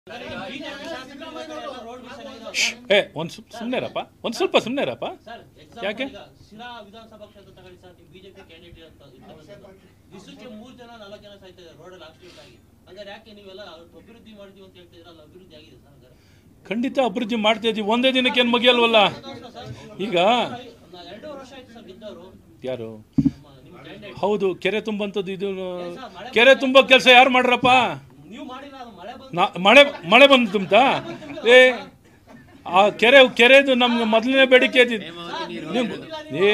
ಏ ಒಂದು ಸುಮ್ಮನೆರಪ್ಪ ಒಂದು ಸ್ವಲ್ಪ ಸುಮ್ಮನೆರಪ್ಪ ಸರ್ ಯಾಕೆ? ಎಕ್ಸಾಂಪಲ್ ಈಗ ಶಿರಾ ವಿಧಾನಸಭಾ ಕ್ಷೇತ್ರ ತಗೊಳ್ಳಿ ಸರ್ ನೀವು ಬಿಜೆಪಿ ಕ್ಯಾಂಡಿಡೇಟ್ ಅಂತ ಇರ್ತಕ್ಕಂಥದ್ದು. ದಿವಸಕ್ಕೆ ಮೂರು ಜನ ನಾಲ್ಕು ಜನ ಸಾಯ್ತಾ ಇದ್ದಾರೆ ರೋಡಲ್ಲಿ ಆಕ್ಸಿಡೆಂಟ್ ಆಗಿ ಹಂಗಾರೆ ಯಾಕೆ ನೀವೆಲ್ಲ ಅಭಿವೃದ್ಧಿ ಮಾಡ್ತೀವಿ ಅಂತ ಹೇಳ್ತಿದ್ರೆ ಅಲ್ಲ ಅಭಿವೃದ್ಧಿ ಆಗಿದೆ ಸರ್ ಹಂಗಾರೆ ಖಂಡಿತ ಅಭಿವೃದ್ಧಿ ಮಾಡ್ತಾ ಇದೀವಿ ಒಂದೇ ದಿನಕ್ಕೆ ಏನು ಮುಗಿಯಲ್ವಲ್ಲ ಈಗ ಎರಡೂವರೆ ವರ್ಷ ಆಯ್ತು ಸರ್ ಗೆದ್ದವರು ಯಾರು ನಮ್ಮ ನಿಮ್ಮ ಕ್ಯಾಂಡಿಡೇಟ್ ಹೌದು ಕೆರೆ ತುಂಬಂಥದ್ದು ಇದು ಕೆರೆ ತುಂಬ ಕೆಲಸ ಯಾರು ಮಾಡ್ರಪ್ಪ ನೀವು ಮಾಡಿಲ್ಲ ಅದು ಮಳೆ ಬಂದು ನಾ ಮಳೆ ಮಳೆ ಬಂದು ತುಂಬ್ತಾ ಏ ಆ ಕೆರೆ ಕೆರೆದು ನಮ್ಗೆ ಮೊದಲನೇ ಬೇಡಿಕೆ ಇದ್ದಿದ್ದು ನೀವು ಏ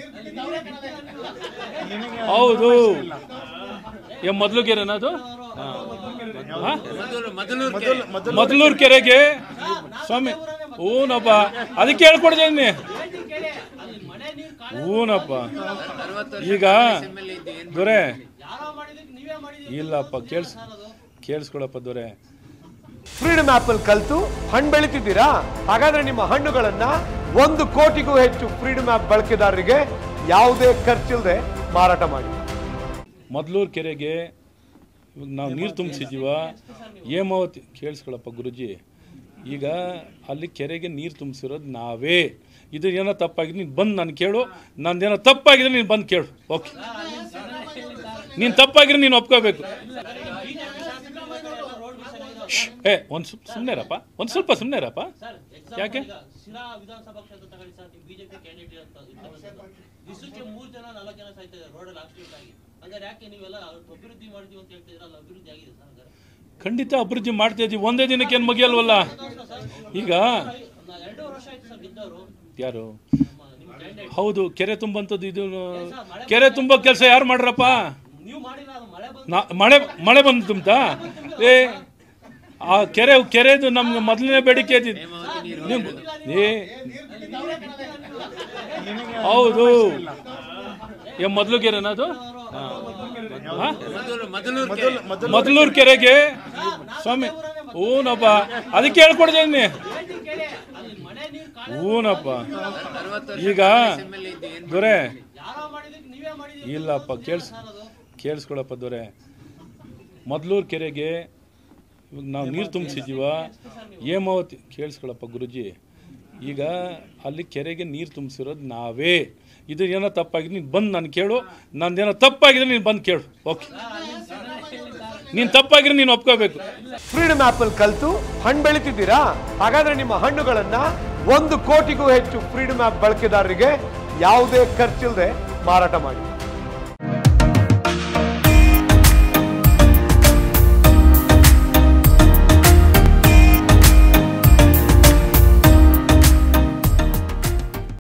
ಹೌದು ಏ ಮೊದಲು ಕೆರೆನಾ ಅದು ಹಾ? ಮೊದಲೂರು ಕೆರೆಗೆ ಸ್ವಾಮಿ ಹೂನಪ್ಪ ಅದಕ್ಕೆ ಹೇಳ್ಕೊಡ್ತೀನಿ ಅಲ್ಲಿ ಮಳೆ ನೀರು ಹೂನಪ್ಪ ಈಗ ದೊರೆ ಯಾರೋ ಮಾಡಿದಕ್ಕೆ ನೀವೇ ಮಾಡಿದೀವಿ ಇಲ್ಲಪ್ಪ ಕೇಳ್ಸ್ ಕೇಳಿಸ್ಕೊಳಪ್ಪ ದೊರೆ ಫ್ರೀಡಮ್ ಆಪ್ ಅಲ್ಲಿ ಕಲ್ತು ಹಣ್ಣು ಬೆಳಿತಿದ್ದೀರಾ ಹಾಗಾದ್ರೆ ನಿಮ್ಮ ಹಣ್ಣುಗಳನ್ನ ಒಂದು ಕೋಟಿಗೂ ಹೆಚ್ಚು ಫ್ರೀಡಮ್ ಆಪ್ ಬಳಕೆದಾರರಿಗೆ ಯಾವುದೇ ಖರ್ಚಿಲ್ಲದೆ ಮಾರಾಟ ಮಾಡಿ ಮೊದಲೂರು ಕೆರೆಗೆ ಇವಾಗ ನಾವು ನೀರು ತುಂಬಿಸಿದ್ದೀವ ಹೇಮಾವತಿ ಕೇಳಿಸ್ಕೊಳಪ್ಪ ಗುರುಜಿ ಈಗ ಅಲ್ಲಿ ಕೆರೆಗೆ ನೀರು ತುಂಬಿಸಿರೋದು ನಾವೇ ಇದು ಏನೋ ತಪ್ಪಾಗಿದೆ ನೀನು ಬಂದು ನಾನು ಕೇಳು ನಂದೇನೋ ತಪ್ಪಾಗಿದೆ ನೀನು ಬಂದು ಕೇಳು ಓಕೆ ನೀನು ತಪ್ಪಾಗಿದ್ರೆ ನೀನು ಒಪ್ಕೋಬೇಕು ಏ ಒಂದು ಸುಮ್ಮನೆರಪ್ಪ ಒಂದು ಸ್ವಲ್ಪ ಸುಮ್ಮನೆರಪ್ಪ ಸರ್ ಯಾಕೆ? ಎಕ್ಸಾಂಪಲ್ ಈಗ ಶಿರಾ ವಿಧಾನಸಭಾ ಕ್ಷೇತ್ರ ತಗೊಳ್ಳಿ ಸರ್ ನೀವು ಬಿಜೆಪಿ ಕ್ಯಾಂಡಿಡೇಟ್ ಅಂತ ಇರ್ತಕ್ಕಂಥದ್ದು. ದಿವಸಕ್ಕೆ ಮೂರು ಜನ ನಾಲ್ಕು ಜನ ಸಾಯ್ತಾ ಇದ್ದಾರೆ ರೋಡಲ್ಲಿ ಆಕ್ಸಿಡೆಂಟ್ ಆಗಿ ಹಂಗಾರೆ ಯಾಕೆ ನೀವೆಲ್ಲ ಅಭಿವೃದ್ಧಿ ಮಾಡ್ತೀವಿ ಅಂತ ಹೇಳ್ತಿದ್ರೆ ಅಲ್ಲ ಅಭಿವೃದ್ಧಿ ಆಗಿದೆ ಸರ್ ಹಂಗಾರೆ ಖಂಡಿತ ಅಭಿವೃದ್ಧಿ ಮಾಡ್ತಾ ಇದೀವಿ ಒಂದೇ ದಿನಕ್ಕೆ ಏನು ಮುಗಿಯಲ್ವಲ್ಲ ಈಗ ಎರಡೂವರೆ ವರ್ಷ ಆಯ್ತು ಸರ್ ಗೆದ್ದವರು ಯಾರು ನಮ್ಮ ನಿಮ್ಮ ಕ್ಯಾಂಡಿಡೇಟ್ ಹೌದು ಕೆರೆ ತುಂಬಂಥದ್ದು ಇದು ಕೆರೆ ತುಂಬ ಕೆಲಸ ಯಾರು ಮಾಡ್ರಪ್ಪ ನೀವು ಮಾಡಿಲ್ಲ ಅದು ಮಳೆ ಬಂದು ನಾ ಮಳೆ ಮಳೆ ಬಂದು ತುಂಬ್ತಾ ಏ ಆ ಕೆರೆ ಕೆರೆದು ನಮ್ಗೆ ಮೊದಲನೇ ಬೇಡಿಕೆ ಇದ್ದಿದ್ದು ನೀವು ಏ ಹೌದು ಏ ಮೊದಲು ಕೆರೆನಾ ಅದು ಹಾ? ಮೊದಲೂರು ಕೆರೆಗೆ ಸ್ವಾಮಿ ಹೂನಪ್ಪ ಅದಕ್ಕೆ ಹೇಳ್ಕೊಡ್ತೀನಿ ಅಲ್ಲಿ ಮಳೆ ನೀರು ಹೂನಪ್ಪ ಈಗ ದೊರೆ ಯಾರೋ ಮಾಡಿದಕ್ಕೆ ನೀವೇ ಮಾಡಿದೀವಿ ಇಲ್ಲಪ್ಪ ಕೇಳಿಸ್ ಕೇಳಿಸ್ಕೊಳಪ್ಪ ದೊರೆ ಮೊದಲೂರು ಕೆರೆಗೆ ಇವಾಗ ನಾವು ನೀರು ತುಂಬಿಸಿದ್ದೀವ ಹೇಮಾವತಿ ಕೇಳಿಸ್ಕೊಳಪ್ಪ ಗುರುಜಿ ಈಗ ಅಲ್ಲಿ ಕೆರೆಗೆ ನೀರು ತುಂಬಿಸಿರೋದು ನಾವೇ ಇದು ಏನೋ ತಪ್ಪಾಗಿದೆ ನೀನು ಬಂದು ನಾನು ಕೇಳು ನಂದೇನೋ ತಪ್ಪಾಗಿದೆ ನೀನು ಬಂದು ಕೇಳು ಓಕೆ ನೀನು ತಪ್ಪಾಗಿದ್ರೆ ನೀನು ಒಪ್ಕೋಬೇಕು ಫ್ರೀಡಮ್ ಆಪ್ ಅಲ್ಲಿ ಕಲ್ತು ಹಣ್ಣು ಬೆಳಿತಿದ್ದೀರಾ ಹಾಗಾದ್ರೆ ನಿಮ್ಮ ಹಣ್ಣುಗಳನ್ನ ಒಂದು ಕೋಟಿಗೂ ಹೆಚ್ಚು ಫ್ರೀಡಮ್ ಆಪ್ ಬಳಕೆದಾರರಿಗೆ ಯಾವುದೇ ಖರ್ಚಿಲ್ಲದೆ ಮಾರಾಟ ಮಾಡಿ